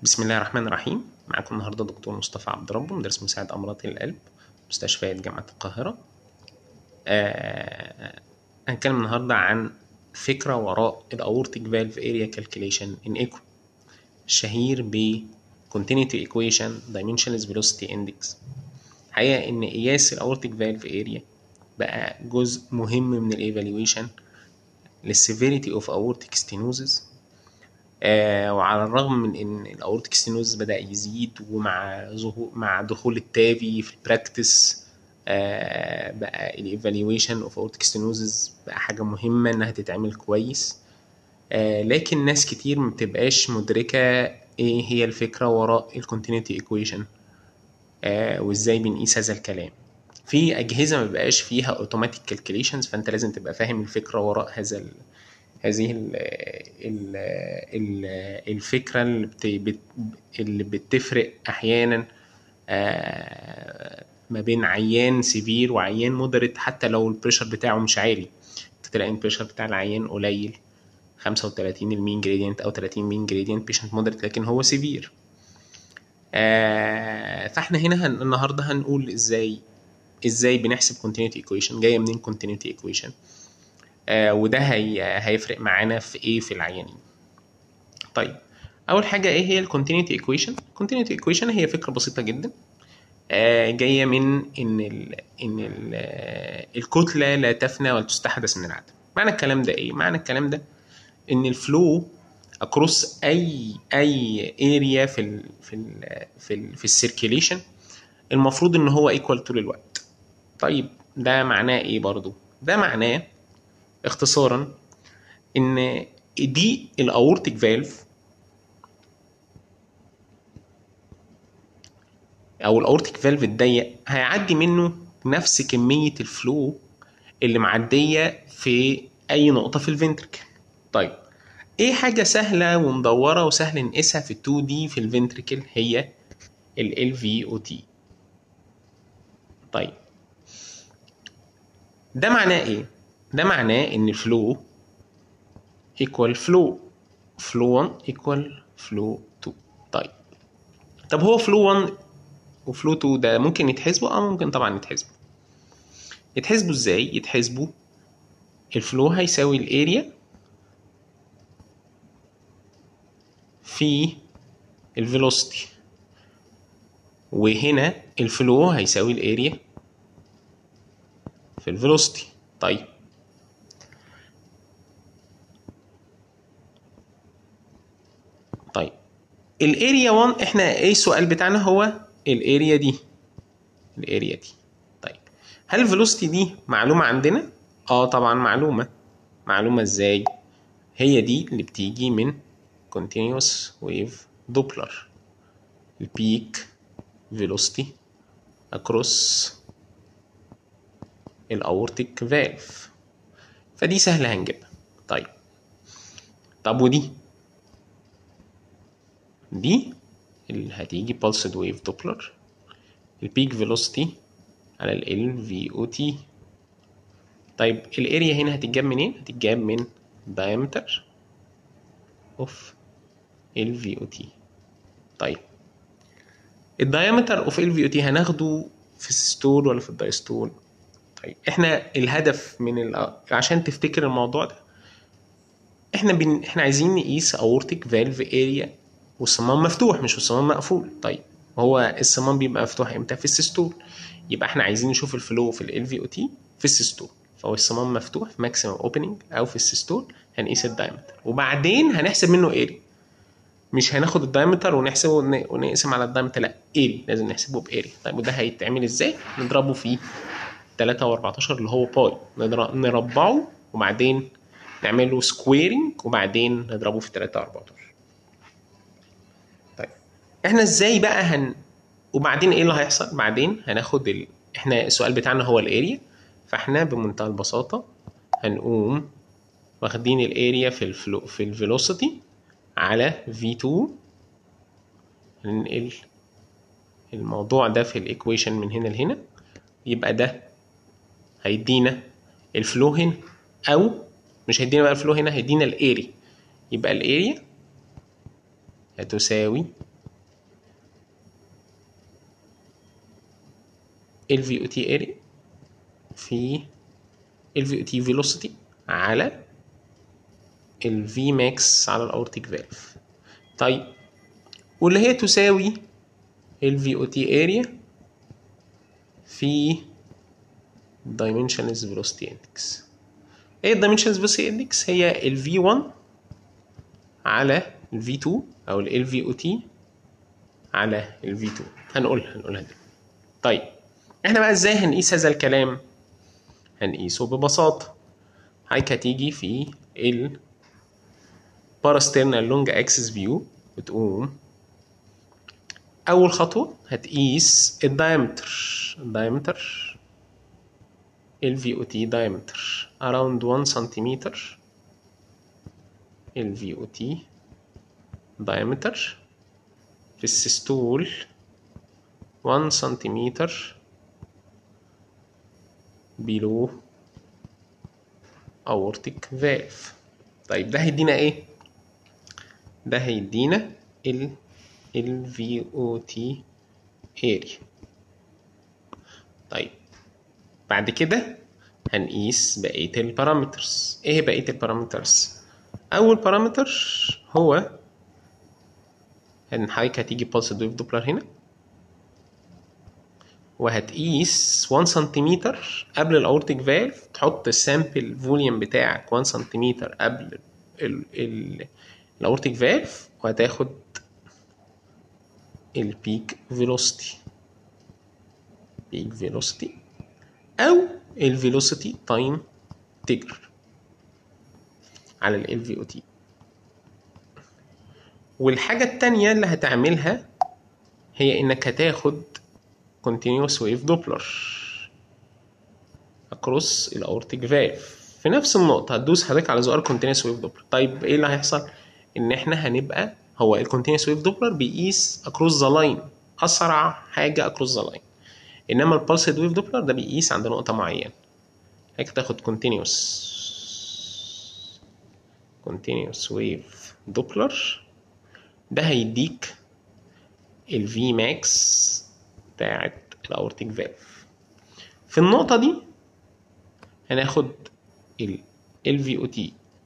بسم الله الرحمن الرحيم معاكم النهارده دكتور مصطفى عبد ربه مدرس مساعد امراض القلب مستشفيات جامعه القاهره آه هنتكلم النهارده عن فكره وراء الاورتيك فالف اريا كالكوليشن ان ايكو الشهير ب continuity equation dimensionless velocity index الحقيقه ان قياس الاورتيك فالف اريا بقى جزء مهم من الايفالويشن للسيفيريتي اوف اورتيك ستينوزز آه وعلى الرغم من ان الاورتيك ستينوز بدا يزيد ومع ظهور مع دخول التافي في البراكتس آه بقى الايفالويشن اوف اورتيك ستينوزز بقى حاجه مهمه انها تتعمل كويس آه لكن ناس كتير ما بتبقاش مدركه ايه هي الفكره وراء الكونتينيتي ايكويشن آه وازاي بنقيس هذا الكلام في اجهزه ما بقاش فيها اوتوماتيك كالكوليشنز فانت لازم تبقى فاهم الفكره وراء هذا ال هذه ال ال ال الفكره اللي, بت بت اللي بتفرق احيانا آه ما بين عيان سيفير وعيان مودريت حتى لو البريشر بتاعه مش عالي انت تلاقي البريشر بتاع العيان قليل 35 المين جريدينت او 30 مين جريدينت بيشنت مودريت لكن هو سيفير آه فاحنا هنا هن النهارده هنقول ازاي ازاي بنحسب continuity equation جايه منين continuity equation آه وده هي هيفرق معانا في ايه في العيانين طيب اول حاجه ايه هي الكونتينيتي ايكويشن الكونتينيتي ايكويشن هي فكره بسيطه جدا آه جايه من ان ال ان ال الكتله لا تفنى ولا تستحدث من العدم معنى الكلام ده ايه معنى الكلام ده ان الفلو اكروس اي اي اريا في ال في ال في ال في السيركيليشن المفروض ان هو ايكوال طول الوقت طيب ده معناه ايه برضو ده معناه اختصارا ان دي الاورتيك فالف او الاورتيك فالف الضيق هيعدي منه نفس كميه الفلو اللي معديه في اي نقطه في الفنتركل طيب ايه حاجه سهله ومدوره وسهل نقيسها في 2 دي في الفنتركل هي ال في او تي طيب ده معناه ايه ده معناه ان فلو equal فلو فلو 1 equal فلو 2 طيب طب هو فلو 1 وفلو 2 ده ممكن يتحسبوا اه ممكن طبعا يتحسبوا يتحسبوا ازاي يتحسبوا الفلو هيساوي الاريا في الفيلوسيتي وهنا الفلو هيساوي الاريا في الفيلوسيتي طيب طيب الاريا 1 احنا ايه السؤال بتاعنا هو الاريا دي الاريا دي طيب هل الفيلوسيتي دي معلومه عندنا اه طبعا معلومه معلومه ازاي هي دي اللي بتيجي من continuous wave doppler البيك velocity across الاورتيك فالف فدي سهلة هنجيبها طيب طب ودي دي اللي هتيجي pulsed wave doppler البيك velocity على ال في او تي طيب الاريا هنا هتتجاب منين هتتجاب من diameter of ال في او تي طيب الدايمتر اوف ال في او تي هناخده في السيستول ولا في الدايستول طيب احنا الهدف من ال... عشان تفتكر الموضوع ده احنا بن... احنا عايزين نقيس اورتيك فالف اريا والصمام مفتوح مش الصمام مقفول طيب هو الصمام بيبقى مفتوح امتى في السيستول يبقى احنا عايزين نشوف الفلو في ال في او تي في السيستول فهو الصمام مفتوح في ماكسيمم اوبننج او في السيستول هنقيس الدايمتر وبعدين هنحسب منه اريا مش هناخد الدايمتر ونحسبه ونقسم على الدايمتر لا اري لازم نحسبه باري طيب وده هيتعمل ازاي نضربه في 3 و14 اللي هو باي نربعه وبعدين نعمل له سكويرنج وبعدين نضربه في 3 و14 طيب احنا ازاي بقى هن وبعدين ايه اللي هيحصل بعدين هناخد ال... احنا السؤال بتاعنا هو الاريا فاحنا بمنتهى البساطه هنقوم واخدين الاريا في الفلو في الفيلوسيتي على V2 ننقل الموضوع ده في الايكويشن من هنا لهنا يبقى ده هيدينا الفلو هنا او مش هيدينا بقى الفلو هنا هيدينا الاري يبقى الاريا هتساوي ال في او تي اريا في ال في او تي فيلوسيتي على ال في ماكس على الاورتيك فالف طيب واللي هي تساوي ال في او تي اريا في dimensionless velocity index ايه dimensionless velocity index هي ال v1 على ال v2 او ال vot على ال v2 هنقولها هنقولها دي طيب احنا بقى ازاي هنقيس هذا الكلام هنقيسه ببساطة حضرتك هتيجي في ال باراسترنال لونج اكسس فيو وتقوم اول خطوة هتقيس الدايمتر الدايمتر ال VOT diameter around 1 سنتيمتر ال VOT diameter في السيستول 1 سنتيمتر below aortic valve طيب ده هيدينا ايه؟ ده هيدينا ال ال VOT area طيب بعد كده هنقيس بقية البارامترز ايه بقية البارامترز اول بارامتر هو ان حضرتك هتيجي بلس ويف دوبلر هنا وهتقيس 1 سنتيمتر قبل الاورتيك فالف تحط السامبل فوليوم بتاعك 1 سنتيمتر قبل الاورتيك فالف وهتاخد البيك فيلوسيتي بيك فيلوسيتي او الفيلوسيتي تايم تجر على ال في او تي والحاجة التانية اللي هتعملها هي انك هتاخد continuous wave doppler across الاورتيك فالف في نفس النقطة هتدوس حضرتك على زرار continuous wave doppler طيب ايه اللي هيحصل؟ ان احنا هنبقى هو ال continuous wave doppler بيقيس across the line اسرع حاجة across the line انما البلسد ويف دوبلر ده بيقيس عند نقطه معينه هيك تاخد continuous continuous wave دوبلر ده هيديك ال V max بتاعت الاورتيك فالف في النقطة دي هناخد ال LVOT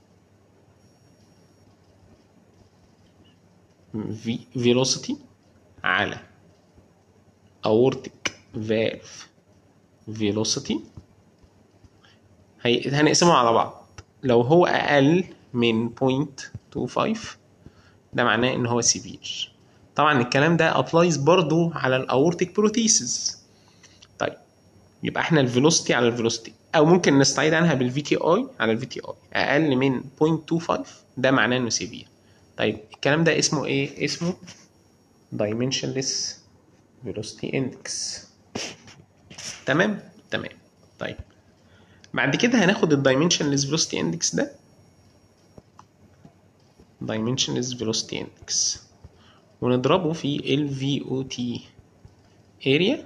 velocity على aortic valve velocity هي... هنقسمهم على بعض لو هو أقل من 0.25 ده معناه إن هو سيفير طبعا الكلام ده ابلايز برضو على الاورتيك بروتيسز طيب يبقى احنا الفيلوسيتي على الفيلوسيتي او ممكن نستعيد عنها بالفي تي اي على الفي تي اي اقل من 0.25 ده معناه انه سيفير طيب الكلام ده اسمه ايه اسمه dimensionless velocity index تمام تمام طيب بعد كده هناخد الدايمنشنلess velocity index ده dimensionless velocity index ونضربه في ال VOT area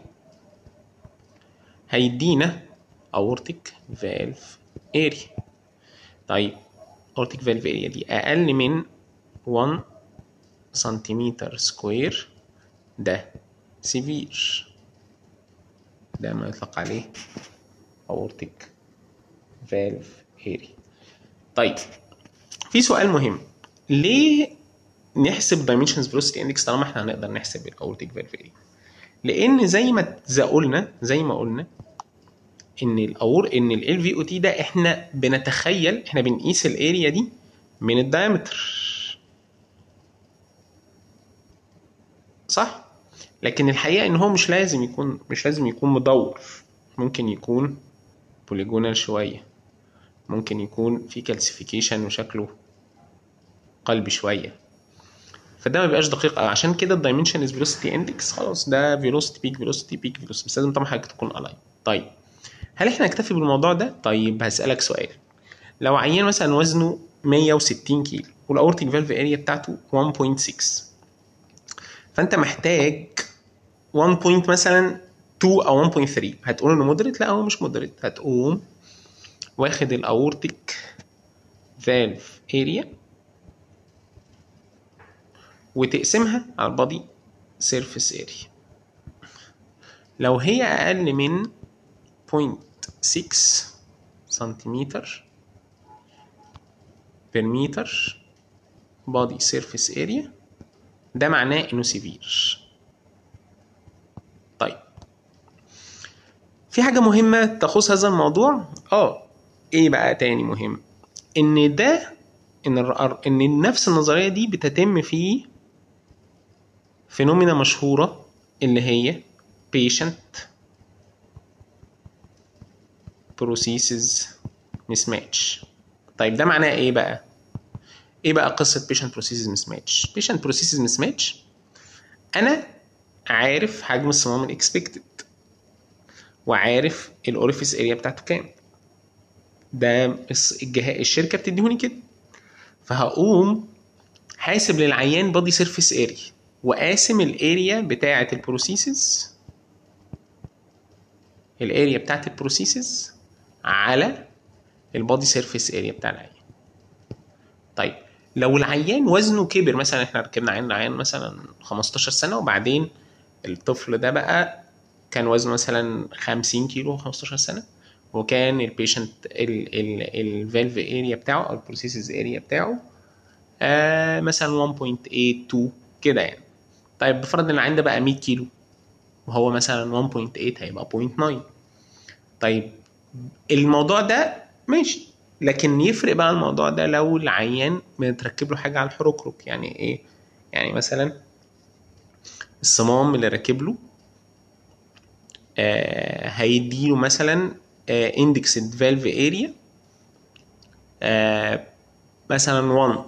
هيدينا aortic valve area طيب aortic valve area دي أقل من 1 سنتيمتر سكوير ده سيفير ده ما يطلق عليه aortic valve area طيب في سؤال مهم ليه نحسب dimensions velocity index طالما احنا هنقدر نحسب الاورتيك فالف اريا لان زي ما زي قلنا زي ما قلنا ان الاور ان ال في او تي ده احنا بنتخيل احنا بنقيس الاريا دي من الدايمتر صح لكن الحقيقه ان هو مش لازم يكون مش لازم يكون مدور ممكن يكون بوليجونال شويه ممكن يكون في كالسيفيكيشن وشكله قلبي شويه فده ما بيبقاش دقيق قوي عشان كده الدايمنشن فيلوسيتي اندكس خلاص ده فيلوسيتي بيك فيلوسيتي بيك فيلوسيتي بس لازم طبعا حاجه تكون الاين طيب هل احنا نكتفي بالموضوع ده طيب هسالك سؤال لو عيان مثلا وزنه 160 كيلو والاورتيك فالف اريا بتاعته 1.6 فانت محتاج 1 بوينت مثلا 2 او 1.3 هتقول انه مودريت لا هو مش مودريت هتقوم واخد الاورتيك فالف اريا وتقسمها على البادي سيرفيس اريا لو هي اقل من 0.6 سنتيمتر بير متر body surface area ده معناه انه سيفير طيب في حاجة مهمة تخص هذا الموضوع اه ايه بقى تاني مهم ان ده ان الر- ان نفس النظرية دي بتتم في فينومينا مشهورة اللي هي patient processes mismatch طيب ده معناه ايه بقى ايه بقى قصة patient processes mismatch patient processes mismatch انا عارف حجم الصمام الاكسبكتد وعارف الاوريفيس اريا بتاعته كام ده الس- الجهاز الشركه بتديهوني كده فهقوم حاسب للعيان بادي سيرفيس اريا وقاسم الاريا بتاعه البروسيسز الاريا بتاعه البروسيسز على البادي سيرفيس اريا بتاع العيان طيب لو العيان وزنه كبر مثلا احنا ركبنا عيان عيان مثلا 15 سنه وبعدين الطفل ده بقى كان وزنه مثلا 50 كيلو 15 سنه وكان البيشنت الفالف اريا بتاعه او البروسيسز اريا بتاعه آه مثلا 1.82 كده يعني طيب بفرض ان العيان ده بقى 100 كيلو وهو مثلا 1.8 هيبقى 0.9 طيب الموضوع ده ماشي لكن يفرق بقى الموضوع ده لو العيان متركب له حاجه على الحروكروك يعني ايه يعني مثلا الصمام اللي راكب له آه هيديله مثلا اندكس فالف اريا مثلا 1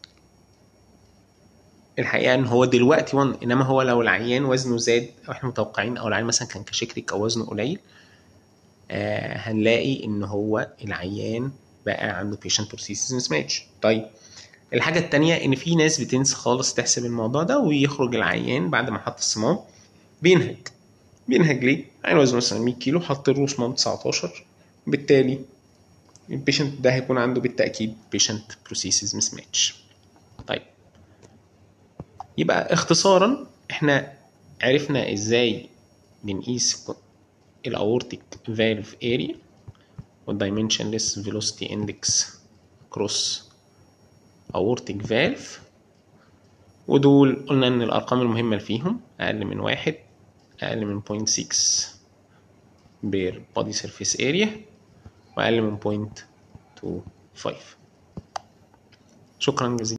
الحقيقه ان هو دلوقتي 1 انما هو لو العيان وزنه زاد او احنا متوقعين او العيان مثلا كان كشكريك او وزنه قليل آه هنلاقي ان هو العيان بقى عنده patient prosthesis mismatch طيب الحاجة التانية إن في ناس بتنسى خالص تحسب الموضوع ده ويخرج العيان بعد ما حط الصمام بينهج بينهج ليه؟ عيان وزنه مثلا 100 كيلو حط له صمام 19 بالتالي البيشنت ده هيكون عنده بالتأكيد patient prosthesis mismatch طيب يبقى اختصارا احنا عرفنا ازاي بنقيس الاورتيك فالف اريا والدايمنشنلess velocity index cross aortic valve ودول قلنا ان الارقام المهمة اللي فيهم اقل من واحد اقل من 0.6 بير body surface area واقل من 0.25 شكرا جزيلا